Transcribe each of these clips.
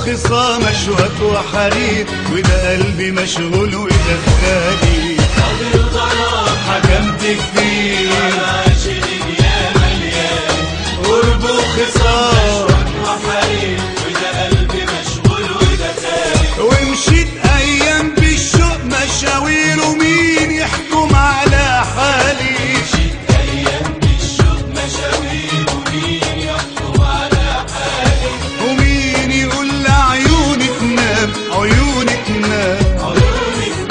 خصام اشواك وحرير وده قلبي مشغول وده خالي قاضي الغرام حكمت كتير عاشقين يا مليان قرب وخصام وحريم وده قلبي مشغول وده خالي ومشيت ايام بالشوق مشاوير ومين يحكم على حالي ايام بالشوق مشاوير ومين يحكم على حالي ومين يقول لعيوني تنام عيوني تنام عيونك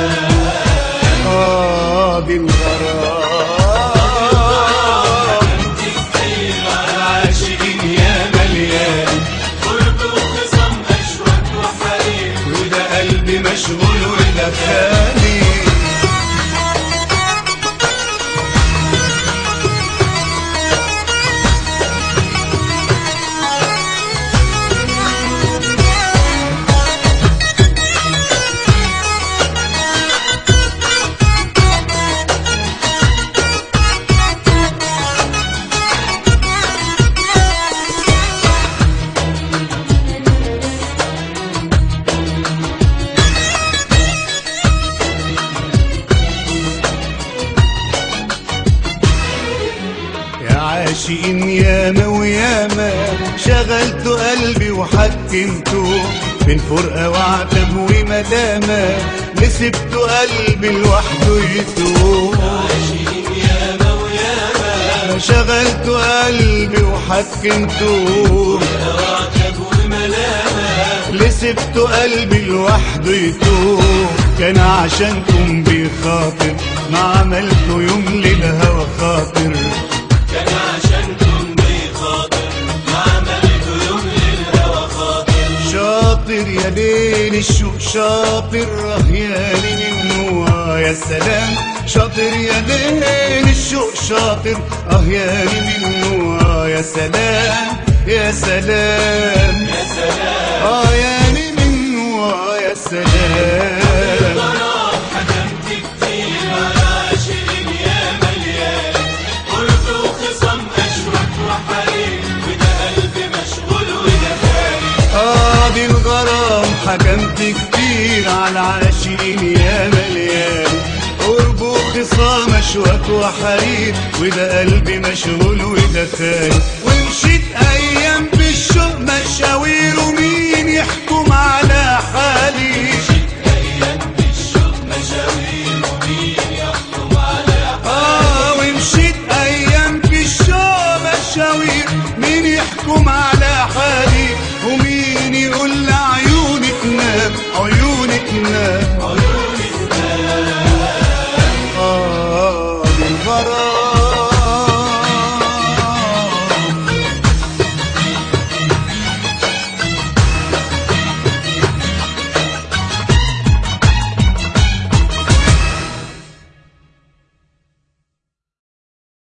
اه دي الغرام كتير على عاشقين يا مليان قرب وخصام اشواك وحريم وده قلبي مشغول وده خالي يا عاشقين ياما وياما شغلت قلبي وحكمته بين فرقة وعتب ومدامة لسبت قلبي لوحده يتوه عاشقين ياما وياما شغلت قلبي وحكمته راكب وملامة لسبت قلبي لوحده يتوه كان عشانكم بخاطر ما عملته يوم للهوى خاطر كان عشانكم بخاطر ما عملت يوم للهوى خاطر شاطر يا ليل الشوق شاطر رهياني منه آه يا سلام شاطر يا ليل الشوق شاطر رهياني منه آه يا سلام يا سلام يا سلام اه ياني منه آه يا سلام غرام حكمت كتير على عاشقين يا مليان قلت وخصم اشوك وحريم وده قلبي مشغول وده خالي اه دي الغرام حكمت كتير على عاشقين يا مليان قرب وخصام اشواك وحرير وده قلبي مشغول وده خايف ومشيت ايام بالشوق مشاوير ومين يحكم على حالي ايام بالشوق مشاوير ومين يحكم على اه ومشيت ايام بالشوق مشاوير مين يحكم على حالي